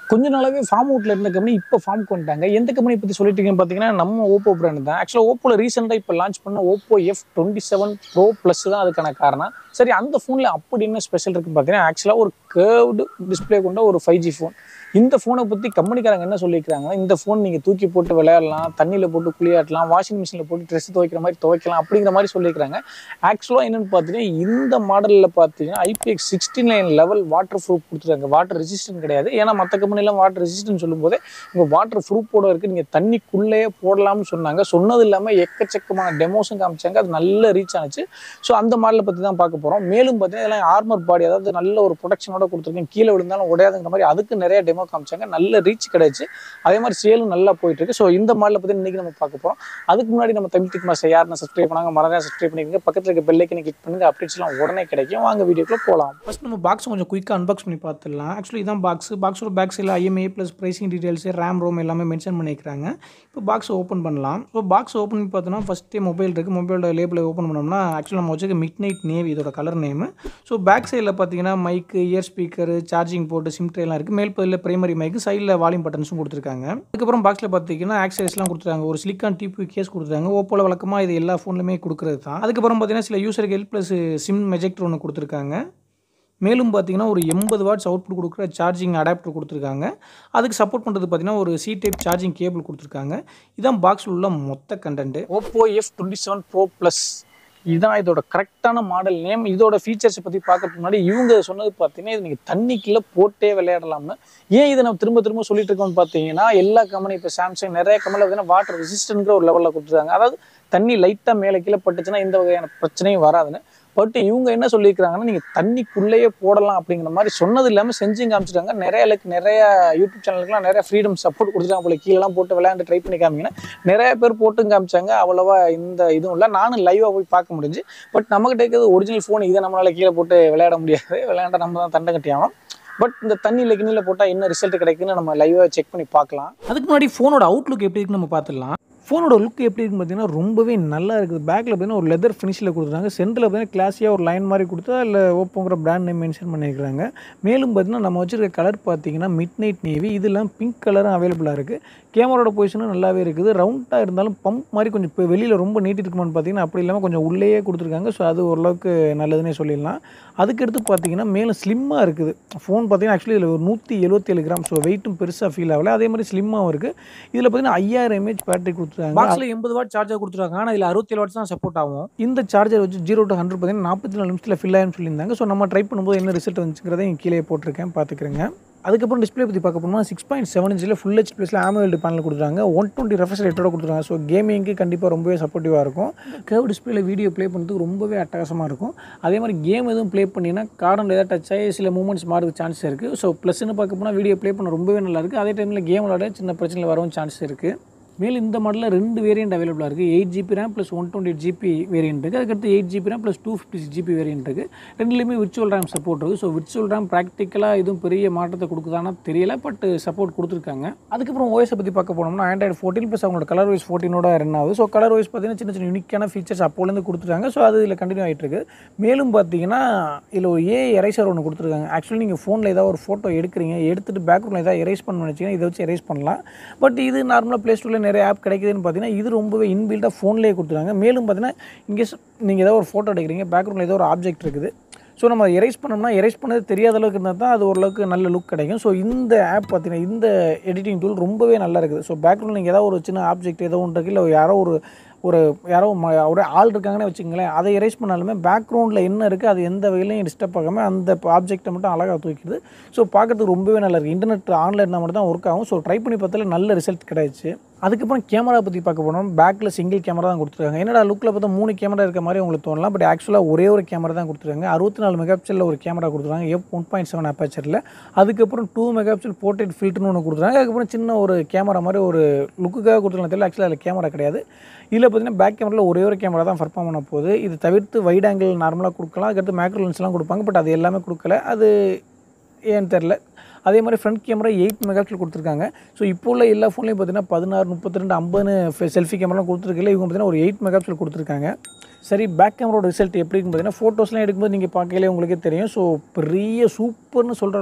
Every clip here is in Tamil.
கொஞ்ச நாளாவே ஃபார்ம் அவுட்ல இருந்த கம்பெனி இப்போ ஃபார்முக்கு வந்துட்டாங்க எந்த கம்பெனி பற்றி சொல்லிட்டு இருக்கீங்கன்னு பார்த்தீங்கன்னா நம்ம ஓப்போ பிராண்ட் தான் ஆக்சுவலாக ஓப்போவில் ரீசெண்டாக இப்போ லான்ச் பண்ண Oppo F twenty seven pro plus தான் அதுக்கான காரணம் சரி அந்த ஃபோனில் அப்படி என்ன ஸ்பெஷல் இருக்குன்னு பார்த்தீங்கன்னா ஆக்சுவலாக ஒரு கேர்வ்டு டிஸ்ப்ளே கொண்ட ஒரு ஃபைவ் ஜி ஃபோன் இந்த ஃபோனை பற்றி கம்பெனிக்காரங்க என்ன சொல்லியிருக்காங்கன்னா இந்த ஃபோன் நீங்கள் தூக்கி போட்டு விளையாடலாம் தண்ணியில் போட்டு குளியாட்டலாம் வாஷிங் மிஷினில் போட்டு ட்ரெஸ் துவைக்கிற மாதிரி துவைக்கலாம் அப்படிங்கிற மாதிரி சொல்லியிருக்காங்க ஆக்சுவலாக என்னென்னு பார்த்தீங்கன்னா இந்த மாடலில் பார்த்தீங்கன்னா IPX sixty nine level waterproof கொடுத்துருக்காங்க வாட்டர் ரெசிஸ்டன்ட் கிடையாது ஏன்னா மற்ற கம்பெனிலாம் வாட்டர் ரெசிஸ்டன்ட் சொல்லும்போது இங்கே வாட்டர் ப்ரூஃபோட இருக்குது நீங்கள் தண்ணிக்குள்ளேயே போடலாம்னு சொன்னாங்க சொன்னது இல்லாமல் எக்கச்சக்கமான டெமோஸும் காமிச்சாங்க அது நல்ல ரீச் ஆனிச்சு ஸோ அந்த மாடலை பற்றி தான் பார்க்க போகிறோம் மேலும் பார்த்தீங்கன்னா இதெல்லாம் ஆர்மர் பாடி அதாவது நல்ல ஒரு ப்ரொடெக்ஷனோட கொடுத்துருக்கேன் கீழே விழுந்தாலும் உடையாதுங்கிற மாதிரி அதுக்கு நிறைய டெமோ காமிச்சாங்க நல்ல ரீச் கிடைச்சு அதே மாதிரி சேலும் நல்லா போயிட்டு இருக்கு ஸோ இந்த மாடலை பற்றி இன்னைக்கு நம்ம பார்க்க போகிறோம் அதுக்கு முன்னாடி நம்ம தமிழ் திக் மாஸ்டர் யாருன்னு சப்ஸ்கிரைப் பண்ணாங்க மறந்து சப்ஸ்கிரைப் பண்ணிக்கோங்க பக்கத்தில் இருக்க பெல்லைக்கனை கிளிக் பண்ணுங்க அப்டேட்ஸ்லாம் உடனே கிடைக்கும் வாங்க வீடியோக்குள்ள போகலாம் ஃபர்ஸ்ட் நம்ம பாக்ஸ் கொஞ்சம் குயிக்காக அன்பாக்ஸ் பண்ணி பார்த்துடலாம் ஆக்சுவலி இதான் பாக்ஸ் பாக்ஸோட பேக் சைடில் IMEI plus pricing details RAM ROM எல்லாமே மென்ஷன் பண்ணியிருக்காங்க இப்போ பாக்ஸ் ஓப்பன் பண்ணலாம் ஸோ பாக்ஸ் ஓப்பன் பண்ணி பார்த்தோன்னா ஃபஸ்ட்டே மொபைல் இருக்குது மொபைலோட லேபிளை ஓப்பன் பண்ணோம்னா ஆக்சுவலாக நம்ம வச்சுக்க மிட் நைட் நேவ் இதோட கலர் நேமு ஸோ பேக் சைடில் பார்த்தீங்கன்னா mic ear speaker charging port sim ட்ரேலாம் இருக்குது மேல் பதில் பிரைமரி மைக்கு சைடில் வால்யூம் பட்டன்ஸும் கொடுத்துருக்காங்க அதுக்கப்புறம் பாக்ஸில் பார்த்தீங்கன்னா ஆக்சரிஸ்லாம் கொடுத்துருக்காங்க ஒரு சிலிக்கான் டிபி கேஸ் கொடுத்துருக்காங்க ஓப்போல வழக்கமாக இது எல்லா ஃபோன்லையுமே கொடுக்குறது தான் அதுக்கப்புறம் பார்த்தீங்கன்னா சில யூசருக்கு ஹெல்ப் ப்ளஸ் சிம் மெஜெக்டர் ஒன்று கொடுத்துருக்காங்க மேலும் பார்த்தீங்கன்னா ஒரு எண்பது வாட்ஸ் அவுட்புட் கொடுக்குற சார்ஜிங் அடாப்டர் கொடுத்துருக்காங்க அதுக்கு சப்போர்ட் பண்ணுறது பார்த்தீங்கன்னா ஒரு சி டைப் சார்ஜிங் கேபிள் கொடுத்துருக்காங்க இதான் பாக்ஸில் உள்ள மொத்த content Oppo F twenty seven pro plus இதுதான் இதோட கரெக்டான மாடல் நேம் இதோட ஃபீச்சர்ஸை பற்றி பார்க்கறதுக்கு முன்னாடி இவங்க சொன்னது பார்த்தீங்கன்னா இது நீங்கள் தண்ணிக்குள்ளே போட்டே விளையாடலாம்னு ஏன் இதை நம்ம திரும்ப திரும்ப சொல்லிட்டு இருக்கோம்னு பார்த்தீங்கன்னா எல்லா கம்பெனி இப்போ சாம்சங் நிறைய கம்பெனியில் பார்த்தீங்கன்னா வாட்டர் ரெசிஸ்டன்ட்ங்கிற ஒரு லெவலில் கொடுத்துருக்காங்க அதாவது தண்ணி லைட்டாக மேலே கீழே பட்டுச்சுன்னா இந்த வகையான பிரச்சனையும் வராதுன்னு பட் இவங்க என்ன சொல்லியிருக்காங்கன்னா நீங்கள் தண்ணிக்குள்ளேயே போடலாம் அப்படிங்கிற மாதிரி சொன்னது இல்லாமல் செஞ்சு காமிச்சிட்டாங்க நிறைய லைக் நிறைய யூடியூப் சேனலுக்குலாம் நிறைய ஃப்ரீடம் சப்போர்ட் கொடுத்துட்டாங்க போல கீழெல்லாம் போட்டு விளையாண்டு ட்ரை பண்ணி காமிங்கன்னா நிறைய பேர் போட்டும் காமிச்சாங்க அவ்வளோவா இந்த இதுவும் இல்லை நானும் லைவாக போய் பார்க்க முடிஞ்சு பட் நமக்கிட்ட இருக்கிறது ஒரிஜினல் ஃபோன் இதை நம்மளால் கீழே போட்டு விளையாட முடியாது விளையாண்ட நம்ம தான் தண்டை கட்டி ஆகணும் பட் இந்த தண்ணியில் கிண்ணியில் போட்டால் என்ன ரிசல்ட் கிடைக்குன்னு நம்ம லைவாக செக் பண்ணி பார்க்கலாம் அதுக்கு முன்னாடி ஃபோனோட அவுட்லுக் எப்படி இருக்குன்னு நம்ம பார்த்துடலாம் ஃபோனோட லுக் எப்படி இருக்குன்னு பார்த்தீங்கன்னா ரொம்பவே நல்லா இருக்குது பேக்கில் பார்த்தீங்கன்னா ஒரு லெதர் ஃபினிஷில் கொடுத்துருக்காங்க சென்டரில் பார்த்தீங்கன்னா கிளாஸியாக ஒரு லைன் மாதிரி கொடுத்தா அதில் ஓப்போங்கிற பிராண்ட் நேம் மென்ஷன் பண்ணியிருக்காங்க மேலும் பார்த்தீங்கன்னா நம்ம வச்சிருக்க கலர் பார்த்தீங்கன்னா மிட் நைட் நேவி இதெல்லாம் பிங்க் கலரும் அவைலபிளாக இருக்குது கேமராவோட பொசிஷனும் நல்லாவே இருக்குது ரவுண்டாக இருந்தாலும் பம்ப் மாதிரி கொஞ்சம் இப்போ வெளியில் ரொம்ப நீட்டி இருக்குமான்னு பார்த்தீங்கன்னா அப்படி இல்லாமல் கொஞ்சம் உள்ளேயே கொடுத்துருக்காங்க ஸோ அது ஓரளவுக்கு நல்லதுன்னே சொல்லிடலாம் அதுக்கடுத்து பார்த்தீங்கன்னா மேலே ஸ்லிம்மாக இருக்குது ஃபோன் பார்த்தீங்கன்னா ஆக்சுவலி இதில் ஒரு நூற்றி எழுபத்தேழு கிராம் ஸோ வெயிட்டும் பெருசாக ஃபீல் ஆகல அதே மாதிரி ஸ்லிம்மாகவும் இருக்குது இதில் பார்த்தீங்கன்னா ஐயாயிரம் எம்ஏஹெச் பேட்டரி கொடுத்துருக்காங்க பாக்ஸில் எண்பது வாட் சார்ஜர் கொடுத்துருக்காங்க ஆனால் இதில் அறுபத்தேழு வாட்ஸ் தான் சப்போர்ட் ஆகும் இந்த சார்ஜர் வச்சு ஜீரோ டு ஹண்ட்ரட் பார்த்தீங்கன்னா நாற்பத்தி நாலு நிமிஷத்தில் ஃபில் ஆகும்னு சொல்லியிருந்தாங்க ஸோ நம்ம ட்ரை பண்ணும்போது என்ன ரிசல்ட் வந்துச்சுங்கிறத இங்கே கீழே போட்டிருக்கேன் பார்த்துக்கிறேங்க அதுக்கப்புறம் டிஸ்பிளே பற்றி பார்க்க போனால் சிக்ஸ் பாயிண்ட் செவன் இன்ச்சில் ஃபுல் ஹெச் ப்ளஸில் ஆமோல்டு பேனல் கொடுத்துருக்காங்க ஒன் டுவெண்ட்டி ரெஃப்ரெஷ் ரேட்டோட கொடுத்துருக்காங்க ஸோ கேமிங்க்கு கண்டிப்பாக ரொம்பவே சப்போர்ட்டிவாக இருக்கும் கேவ் டிஸ்பிளேல வீடியோ ப்ளே பண்ணுறதுக்கு ரொம்பவே அட்டகாசமாக இருக்கும் அதே மாதிரி கேம் எதுவும் ப்ளே பண்ணிங்கன்னா காரணம் ஏதாவது டச் ஆகி சில மூமெண்ட்ஸ் மாறதுக்கு சான்ஸ் இருக்குது ஸோ ப்ளஸ்ன்னு பார்க்க போனால் வீடியோ ப்ளே பண்ண ரொம்பவே நல்லா இருக்குது அதே டைமில் கேம் விளாட சின்ன பிரச்சனைகள் வரவும் சான்ஸ் இருக்குது மேலும் இந்த மாடலில் ரெண்டு வேரியண்ட் அவைலபிளாக இருக்குது eight GB RAM plus one twenty eight GB variant இருக்குது அதுக்கடுத்து eight GB RAM plus two fifty six GB variant இருக்குது ரெண்டுலேயுமே விர்ச்சுவல் ரேம் சப்போர்ட் இருக்குது ஸோ விர்ச்சுவல் ரேம் ப்ராக்டிக்கலாக எதுவும் பெரிய மாற்றத்தை கொடுக்குதானா தெரியல பட் சப்போர்ட் கொடுத்துருக்காங்க அதுக்கப்புறம் ஓஎஸை பற்றி பார்க்க போனோம்னா ஆண்ட்ராய்டு ஃபோர்டீன் ப்ளஸ் அவங்களோட கலர் வைஸ் ஃபோர்டீனோட ரன் ஆகுது ஸோ கலர் வைஸ் பார்த்தீங்கன்னா சின்ன சின்ன யூனிக்கான ஃபீச்சர்ஸ் அப்போலேருந்து கொடுத்துருக்காங்க ஸோ அது இதில் கண்டினியூ ஆகிட்டு இருக்கு மேலும் பார்த்தீங்கன்னா இதில் ஒரு ஏ எரேசர் ஒன்று கொடுத்துருக்காங்க ஆக்சுவலி நீங்கள் ஃபோனில் ஏதாவது ஒரு ஃபோட்டோ எடுக்கிறீங்க எடுத்துகிட்டு பேக்ரவுண்டில் ஏதாவது எரேஸ் பண்ண நினச்சிங்கன்னா இதை வச்சு எரேஸ் பண்ணலாம் பட் இது நார்மலாக ப்ளே ஸ்டோரில் நிறைய ஆப் கிடைக்குதுன்னு பார்த்தீங்கன்னா இது ரொம்பவே இன்பில்டாக ஃபோன்லேயே கொடுத்துருக்காங்க மேலும் பார்த்தீங்கன்னா இங்கே நீங்கள் ஏதோ ஒரு ஃபோட்டோ எடுக்கிறீங்க பேக்ரவுண்டில் ஏதோ ஒரு ஆப்ஜெக்ட் இருக்குது ஸோ நம்ம எரேஸ் பண்ணோம்னா எரேஸ் பண்ணது தெரியாத அளவுக்கு இருந்தால் தான் அது ஓரளவுக்கு நல்ல லுக் கிடைக்கும் ஸோ இந்த ஆப் பார்த்தீங்கன்னா இந்த எடிட்டிங் டூல் ரொம்பவே நல்லா இருக்குது ஸோ பேக்ரவுண்டில் நீங்கள் ஏதாவது ஒரு சின்ன ஆப்ஜெக்ட் ஏதோ ஒன்று இருக்குது இல்லை யாரோ ஒரு ஒரு யாரோ ம ஒரு ஆள் இருக்காங்கன்னு வச்சுங்களேன் அதை எரேஸ் பண்ணாலுமே பேக்ரவுண்டில் என்ன இருக்குது அது எந்த வகையிலையும் டிஸ்டர்ப் ஆகாமல் அந்த ஆப்ஜெக்ட்டை மட்டும் அழகாக தூக்கிடுது ஸோ பார்க்கறதுக்கு ரொம்பவே நல்லா இருக்குது இன்டர்நெட் ஆன்லைன் இருந்தால் மட்டும் தான் ஒர்க் ஆகும் ஸோ ட்ரை பண்ணி பார்த்தாலே நல்ல ரிசல்ட் கிடைச்சு அதுக்கப்புறம் கேமரா பற்றி பார்க்க போனோம் பேக்கில் சிங்கிள் கேமரா தான் கொடுத்துருக்காங்க என்னடா லுக்கில் பார்த்தா மூணு கேமரா இருக்க மாதிரி உங்களுக்கு தோணலாம் பட் ஆக்சுவலாக ஒரே ஒரு கேமரா தான் கொடுத்துருக்காங்க அறுபத்தி நாலு மெகா பிக்சலில் ஒரு கேமரா கொடுத்துருக்காங்க எஃப் ஒன் பாயிண்ட் செவன் அப்பேச்சரில் அதுக்கப்புறம் டூ மெகா பிக்சல் போர்ட்ரேட் ஃபில்டர்னு ஒன்று கொடுத்துருக்காங்க அதுக்கப்புறம் சின்ன ஒரு கேமரா மாதிரி ஒரு லுக்குக்காக கொடுத்துருக்காங்க தெரியல ஆக்சுவலாக அதில் கேமரா கிடையாது இதில் பார்த்தீங்கன்னா பேக் கேமராவில் ஒரே ஒரு கேமரா தான் பர்ஃபார்ம் பண்ண போகுது இது தவிர்த்து வைட் ஆங்கிள் நார்மலாக கொடுக்கலாம் அதுக்கடுத்து மேக்ரோ லென்ஸ்லாம் கொடுப்பாங்க பட் அது எல்லாமே கொடுக்கல அது ஏன்னு தெரில அதே மாதிரி ஃப்ரண்ட் கேமரா எயிட் மெகாபிக்சல் கொடுத்துருக்காங்க ஸோ இப்போ உள்ள எல்லா ஃபோன்லையும் பார்த்தீங்கன்னா பதினாறு முப்பத்தி ரெண்டு ஐம்பதுன்னு செல்ஃபி கேமராலாம் கொடுத்துருக்கல இவங்க பார்த்தீங்கன்னா ஒரு எயிட் மெகாபிக்சல் கொடுத்துருக்காங்க சரி பேக் கேமராவோட ரிசல்ட் எப்படி இருக்குன்னு பார்த்தீங்கன்னா ஃபோட்டோஸ்லாம் எடுக்கும்போது நீங்கள் பார்க்கலே உங்களுக்கே தெரியும் ஸோ பெரிய சூப்பர்னு சொல்கிற அளவுக்கு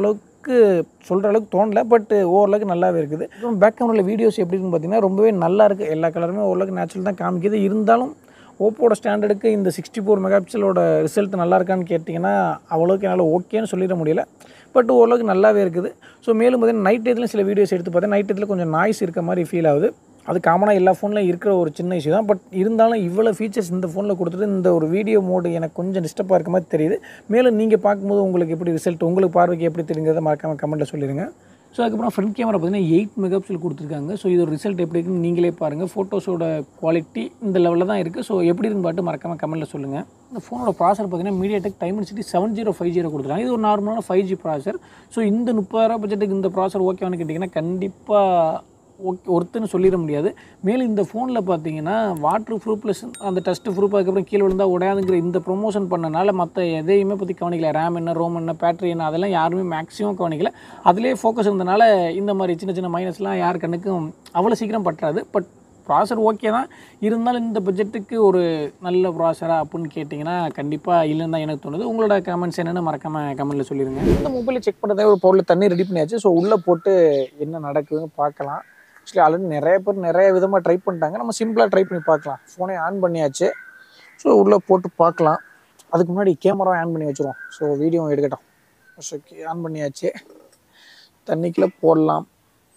லுக்கு சொல்கிற அளவுக்கு தோணல பட் ஓரளவுக்கு நல்லாவே இருக்குது அப்புறம் பேக் கேமராவில் வீடியோஸ் எப்படி இருக்குன்னு பார்த்தீங்கன்னா ரொம்பவே நல்லா இருக்குது எல்லா கலருமே ஓரளவுக்கு நேச்சுரல் தான் காமிக்குது இருந்தாலும் ஓப்போட ஸ்டாண்டர்டுக்கு இந்த சிக்ஸ்டி ஃபோர் மெகா பிக்சலோட ரிசல்ட் நல்லா இருக்கான்னு கேட்டிங்கன்னா அவ்வளோக்கு என்னால் ஓகேன்னு சொல்லிட முடியல பட் ஓரளவுக்கு நல்லாவே இருக்குது ஸோ மேலும் பார்த்தீங்கன்னா நைட் டேத்தில் சில வீடியோஸ் எடுத்து பார்த்தா நைட் டேத்தில் கொஞ்சம் நாய்ஸ் இருக்க மாதிரி ஃபீல் ஆகுது அது காமனாக எல்லா ஃபோன்லையும் இருக்கிற ஒரு சின்ன இஷ்யூ தான் பட் இருந்தாலும் இவ்வளோ ஃபீச்சர்ஸ் இந்த ஃபோனில் கொடுத்துட்டு இந்த ஒரு வீடியோ மோடு எனக்கு கொஞ்சம் டிஸ்டர்பாக இருக்க மாதிரி தெரியுது மேலும் நீங்கள் பார்க்கும்போது உங்களுக்கு எப்படி ரிசல்ட் உங்களுக்கு பார்வைக்கு எப்படி தெரியுங்கிறத மறக்காமல் கமெண்ட்டில் சொல்லிடுங்க ஸோ அதுக்கப்புறம் ஃப்ரண்ட் கேமரா பார்த்தீங்கன்னா எயிட் மெகா பிக்சல் கொடுத்துருக்காங்க ஸோ இதோட ரிசல்ட் எப்படி இருக்குன்னு நீங்களே பாருங்கள் ஃபோட்டோஸோட குவாலிட்டி இந்த லெவலில் தான் இருக்குது ஸோ எப்படி இருக்குன்னு பாட்டு மறக்காமல் கமெண்ட்டில் சொல்லுங்கள் இந்த ஃபோனோட ப்ராசர் பார்த்தீங்கன்னா MediaTek Dimensity seven zero five zero கொடுத்துருக்காங்க இது ஒரு நார்மலான ஃபைவ் ஜி ப்ராசர் ஸோ இந்த முப்பதாயிரம் பட்ஜெட்டுக்கு இந்த ப்ராசர் ஓகேவானு கேட்டிங்கன்னா கண்டிப்பாக ஓகே ஒருத்தன்னு சொல்லிட முடியாது மேலும் இந்த ஃபோனில் பார்த்தீங்கன்னா வாட்டர் ப்ரூஃப் ப்ளஸ் அந்த டஸ்ட் ப்ரூஃப் அதுக்கப்புறம் கீழே விழுந்தா உடையாதுங்கிற இந்த ப்ரொமோஷன் பண்ணனால மற்ற எதையுமே பற்றி கவனிக்கல ரேம் என்ன ரோம் என்ன பேட்டரி என்ன அதெல்லாம் யாருமே மேக்ஸிமம் கவனிக்கல அதிலே ஃபோக்கஸ் இருந்தனால இந்த மாதிரி சின்ன சின்ன மைனஸ்லாம் யார் கண்ணுக்கும் அவ்வளோ சீக்கிரம் பற்றாது பட் ப்ராசர் ஓகே தான் இருந்தாலும் இந்த பட்ஜெட்டுக்கு ஒரு நல்ல ப்ராசரா அப்படின்னு கேட்டிங்கன்னா கண்டிப்பாக இல்லைன்னு தான் எனக்கு தோணுது உங்களோட கமெண்ட்ஸ் என்னென்னு மறக்காமல் கமெண்ட்டில் சொல்லிடுங்க இந்த மொபைலை செக் பண்ணுறதே ஒரு பவுலில் தண்ணி ரெடி பண்ணியாச்சு ஸோ உள்ளே போட்டு என்ன நடக்குதுன்னு பார்க்கலாம் ஆக்சுவலி ஆல்ரெடி நிறைய பேர் நிறைய விதமாக ட்ரை பண்ணிட்டாங்க நம்ம சிம்பிளாக ட்ரை பண்ணி பார்க்கலாம் ஃபோனை ஆன் பண்ணியாச்சு ஸோ உள்ளே போட்டு பார்க்கலாம் அதுக்கு முன்னாடி கேமரா ஆன் பண்ணி வச்சுருவோம் ஸோ வீடியோ எடுக்கட்டும் ஸோ ஆன் பண்ணியாச்சு தண்ணிக்குள்ளே போடலாம்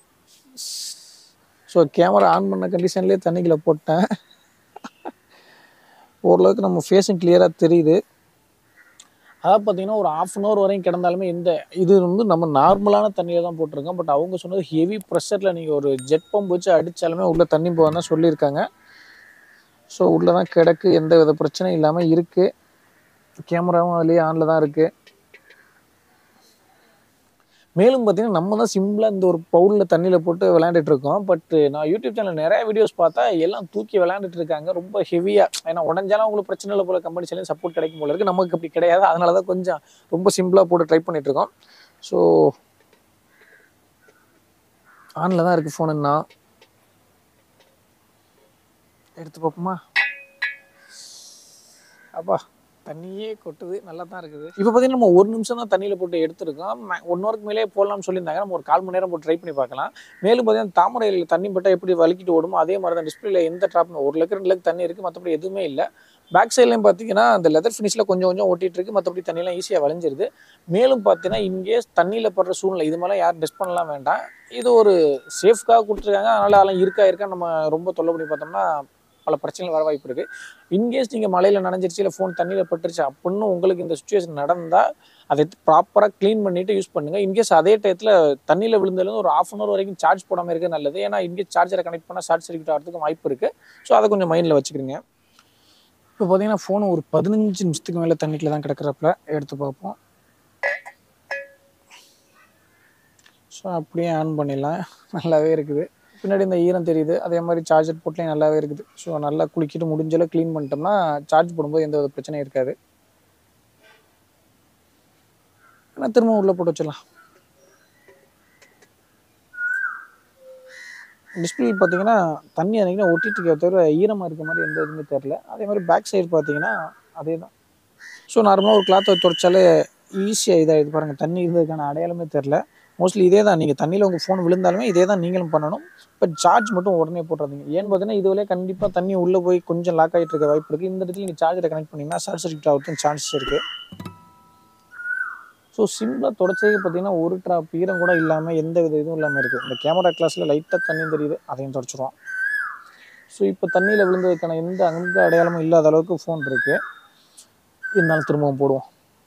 ஸோ கேமரா ஆன் பண்ண கண்டிஷன்லேயே தண்ணிக்குள்ளே போட்டேன் ஓரளவுக்கு நம்ம ஃபேஸும் கிளியராக தெரியுது அதாவது பார்த்தீங்கன்னா ஒரு ஆஃப் அன் ஹவர் வரையும் கிடந்தாலுமே இந்த இது வந்து நம்ம நார்மலான தண்ணியில் தான் போட்டிருக்கோம் பட் அவங்க சொன்னது ஹெவி ப்ரெஷரில் நீங்கள் ஒரு ஜெட் பம்ப் வச்சு அடித்தாலுமே உள்ளே தண்ணி போக தான் சொல்லியிருக்காங்க ஸோ உள்ளே தான் கிடக்கு எந்த வித பிரச்சனையும் இல்லாமல் இருக்குது கேமராவும் அதுலேயே ஆனில் தான் இருக்குது மேலும் பார்த்தீங்கன்னா நம்ம தான் சிம்பிளாக இந்த ஒரு பவுலில் தண்ணியில் போட்டு விளையாண்டுட்டு இருக்கோம் பட் நான் யூடியூப் சேனல் நிறைய வீடியோஸ் பார்த்தா எல்லாம் தூக்கி விளையாண்டுட்டு இருக்காங்க ரொம்ப ஹெவியாக ஏன்னா உடஞ்சாலும் அவங்களுக்கு பிரச்சனை இல்லை போல கம்பெனி சேனல் சப்போர்ட் கிடைக்கும் போல இருக்குது நமக்கு அப்படி கிடையாது அதனால தான் கொஞ்சம் ரொம்ப சிம்பிளாக போட்டு ட்ரை பண்ணிட்டு இருக்கோம் ஸோ ஆனில் தான் இருக்குது ஃபோனுன்னா எடுத்து பார்ப்போமா அப்பா தண்ணியே கொட்டுது நல்லா தான் இருக்குது இப்போ பார்த்தீங்கன்னா நம்ம ஒரு நிமிஷம் தான் தண்ணியில் போட்டு எடுத்துருக்கோம் ஒன் ஹவருக்கு மேலே போடலாம்னு சொல்லியிருந்தாங்க நம்ம ஒரு கால் மணி நேரம் போட்டு ட்ரை பண்ணி பார்க்கலாம் மேலும் பார்த்தீங்கன்னா தாமரையில் தண்ணி பட்டால் எப்படி வலிக்கிட்டு ஓடுமோ அதே மாதிரி தான் டிஸ்பிளேல எந்த ட்ராப் ஒரு லக்கு ரெண்டு லக்கு தண்ணி இருக்குது மற்றபடி எதுவுமே இல்லை பேக் சைட்லையும் பார்த்தீங்கன்னா அந்த லெதர் ஃபினிஷில் கொஞ்சம் கொஞ்சம் ஓட்டிட்டு இருக்கு மற்றபடி தண்ணியெல்லாம் ஈஸியாக வளைஞ்சிருது மேலும் பார்த்தீங்கன்னா இங்கேஸ் தண்ணியில் படுற சூழ்நிலை இது மாதிரிலாம் யாரும் டெஸ்ட் பண்ணலாம் வேண்டாம் இது ஒரு சேஃப்காக கொடுத்துருக்காங்க அதனால அதெல்லாம் இருக்கா இருக்கா நம்ம ரொம்ப தொல்லை பண்ணி பார்த்தோம்னா பல பிரச்சனைகள் வர வாய்ப்பு இருக்குது இன்கேஸ் நீங்கள் மழையில் நனைஞ்சிருச்சு இல்லை ஃபோன் தண்ணியில் பட்டுருச்சு அப்படின்னு உங்களுக்கு இந்த சுச்சுவேஷன் நடந்தால் அதை ப்ராப்பராக க்ளீன் பண்ணிவிட்டு யூஸ் பண்ணுங்கள் இன்கேஸ் அதே டயத்தில் தண்ணியில் விழுந்ததுலேருந்து ஒரு ஆஃப் அன் ஹவர் வரைக்கும் சார்ஜ் போடாமல் இருக்க நல்லது ஏன்னா இன்கேஸ் சார்ஜரை கனெக்ட் பண்ணால் ஷார்ட் சர்க்யூட் ஆகிறதுக்கு வாய்ப்பு இருக்குது ஸோ அதை கொஞ்சம் மைண்டில் வச்சுக்கிறீங்க இப்போ பார்த்தீங்கன்னா ஃபோன் ஒரு பதினஞ்சு நிமிஷத்துக்கு மேலே தண்ணிக்குள்ள தான் கிடக்கிறப்பல எடுத்து பார்ப்போம் ஸோ அப்படியே ஆன் பண்ணிடலாம் நல்லாவே இருக்குது பின்னாடி இந்த ஈரம் தெரியுது அதே மாதிரி சார்ஜர் போட்லேயும் நல்லாவே இருக்குது ஸோ நல்லா குளிக்கிட்டு முடிஞ்சளவு க்ளீன் பண்ணிட்டோம்னா சார்ஜ் போடும்போது எந்த வித பிரச்சனையும் இருக்காது ஆனால் திரும்ப உள்ளே போட்டு வச்சிடலாம் டிஸ்பிளே பார்த்தீங்கன்னா தண்ணி அன்றைக்கி ஒட்டிட்டு இருக்க தவிர ஈரமாக இருக்க மாதிரி எந்த இதுவுமே தெரில அதே மாதிரி பேக் சைடு பார்த்தீங்கன்னா அதே தான் ஸோ நார்மலாக ஒரு கிளாத்தை துடைச்சாலே ஈஸியாக இதாகிடுது பாருங்கள் தண்ணி இருந்ததுக்கான அடையாளமே தெரில மோஸ்ட்லி இதே தான் நீங்கள் தண்ணியில் உங்கள் ஃபோன் விழுந்தாலுமே இதே தான் நீங்களும் பண்ணணும் பட் சார்ஜ் மட்டும் உடனே போட்டுறாதீங்க ஏன்னு பார்த்தீங்கன்னா இதுவரையே கண்டிப்பாக தண்ணி உள்ளே போய் கொஞ்சம் லாக் ஆகிட்டு இருக்க வாய்ப்பு இருக்குது இந்த இடத்துல நீங்கள் சார்ஜரை கனெக்ட் பண்ணிங்கன்னா ஷார்ட் சர்க்யூட் ஆகிறதுக்கு சான்சஸ் இருக்குது ஸோ சிம்பிளாக தொடச்சதுக்கு பார்த்தீங்கன்னா ஒரு ட்ராப் ஈரம் கூட இல்லாமல் எந்த வித இதுவும் இல்லாமல் இருக்குது இந்த கேமரா கிளாஸில் லைட்டாக தண்ணி தெரியுது அதையும் தொடச்சிருவோம் ஸோ இப்போ தண்ணியில் விழுந்ததுக்கான எந்த அந்த அடையாளமும் இல்லாத அளவுக்கு ஃபோன் இருக்குது இருந்தாலும் திரும்பவும் போடுவோம்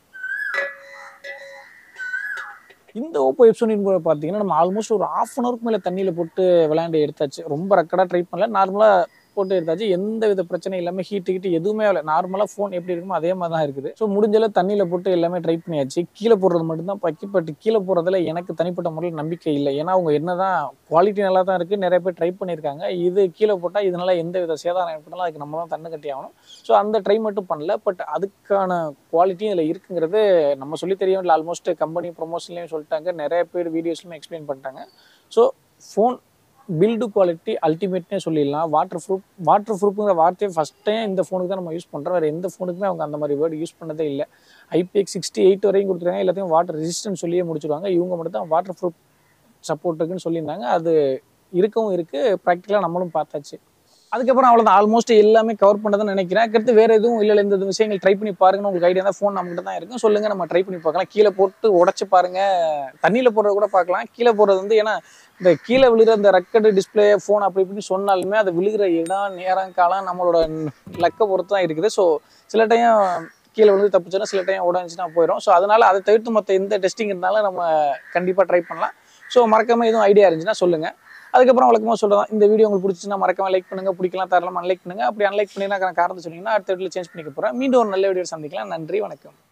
இந்த ஓப்போ எப்சோனின் கூட பார்த்தீங்கன்னா நம்ம ஆல்மோஸ்ட் ஒரு ஆஃப் அன் ஹவருக்கு மேலே தண்ணியில் போட்டு விளையாண்டு எடுத்தாச்சு ரொம்ப ரெக்கடாக ட்ரை பண்ணல நார்மலாக போட்டு எடுத்தாச்சு எந்த வித பிரச்சனையும் இல்லாமல் ஹீட்டு கிட்டு எதுவுமே இல்லை நார்மலாக ஃபோன் எப்படி இருக்குமோ அதே மாதிரி தான் இருக்குது ஸோ முடிஞ்சளவு தண்ணியில் போட்டு எல்லாமே ட்ரை பண்ணியாச்சு கீழே போடுறது மட்டும்தான் பக்கி பட் கீழே போடுறதுல எனக்கு தனிப்பட்ட முறையில் நம்பிக்கை இல்லை ஏன்னா அவங்க என்னதான் குவாலிட்டி நல்லா தான் இருக்குது நிறைய பேர் ட்ரை பண்ணியிருக்காங்க இது கீழே போட்டால் இதனால எந்த வித சேதாரம் ஏற்பட்டாலும் அதுக்கு நம்ம தான் தண்ணு கட்டி ஆகணும் ஸோ அந்த ட்ரை மட்டும் பண்ணல பட் அதுக்கான குவாலிட்டியும் இதில் இருக்குங்கிறது நம்ம சொல்லி தெரியும் இல்லை ஆல்மோஸ்ட் கம்பெனி ப்ரொமோஷன்லேயும் சொல்லிட்டாங்க நிறைய பேர் வீடியோஸ்லையும் எக்ஸ்பிளைன் பண்ணிட்டாங்க ஸோ ஃபோன் பில்டு குவாலிட்டி அல்டிமேட்னே சொல்லிடலாம் வாட்டர் ப்ரூஃப் வாட்டர் ப்ரூஃப்ங்கிற வார்த்தையை ஃபஸ்ட் டைம் இந்த ஃபோனுக்கு தான் நம்ம யூஸ் பண்ணுறோம் வேறு எந்த ஃபோனுக்குமே அவங்க அந்த மாதிரி வேர்டு யூஸ் பண்ணதே இல்லை ஐபிஎக்ஸ் சிக்ஸ்டி எயிட் வரையும் கொடுத்துருக்காங்க எல்லாத்தையும் வாட்டர் ரெசிஸ்டன்ஸ் சொல்லியே முடிச்சிருவாங்க இவங்க மட்டும் தான் வாட்டர் ப்ரூஃப் சப்போர்ட் இருக்குன்னு சொல்லியிருந்தாங்க அது இருக்கவும் இருக்குது ப்ராக்டிக்கலாக நம்மளும் பார்த்தாச்சு அதுக்கப்புறம் அவ்வளோதான் ஆல்மோஸ்ட் எல்லாமே கவர் பண்ணதுன்னு நினைக்கிறேன் அடுத்து வேறு எதுவும் இல்லை இல்லை, இந்த இந்த விஷயங்கள் ட்ரை பண்ணி பாருங்கன்னு உங்களுக்கு ஐடியா தான் ஃபோன் நம்மகிட்ட தான் இருக்கும் சொல்லுங்க நம்ம ட்ரை பண்ணி பார்க்கலாம் கீழே போட்டு உடச்சி பாருங்க தண்ணியில் போடுறது கூட பார்க்கலாம் கீழே போடுறது வந்து ஏன்னா இந்த கீழே விழுகிற இந்த ரெக்கடு டிஸ்பிளே ஃபோன் அப்படி இப்படின்னு சொன்னாலுமே அது விழுகிற இடம் நேரம் காலம் நம்மளோட லக்கை பொறுத்து தான் இருக்குது ஸோ சில டைம் கீழே விழுந்து தப்பிச்சோன்னா சில டைம் உடஞ்சினா போயிடும் ஸோ அதனால அதை தவிர்த்து மற்ற எந்த டெஸ்டிங் இருந்தாலும் நம்ம கண்டிப்பாக ட்ரை பண்ணலாம் ஸோ மறக்காம எதுவும் ஐடியா இருந்துச்சுன்னா சொல்லுங்க அதுக்கப்புறம் வழக்கமாக சொல்றதா இந்த வீடியோ உங்களுக்கு பிடிச்சிச்சுன்னா மறக்காம லைக் பண்ணுங்க பிடிக்கலாம் தரலாம் அன்லைக் பண்ணுங்க அப்படி அன்லைக் பண்ணினா காரணத்தை சொன்னீங்கன்னா அடுத்த வீடியோ சேஞ்ச் பண்ணிக்க போறேன் மீண்டும் ஒரு நல்ல வீடியோ சந்திக்கலாம் நன்றி வணக்கம்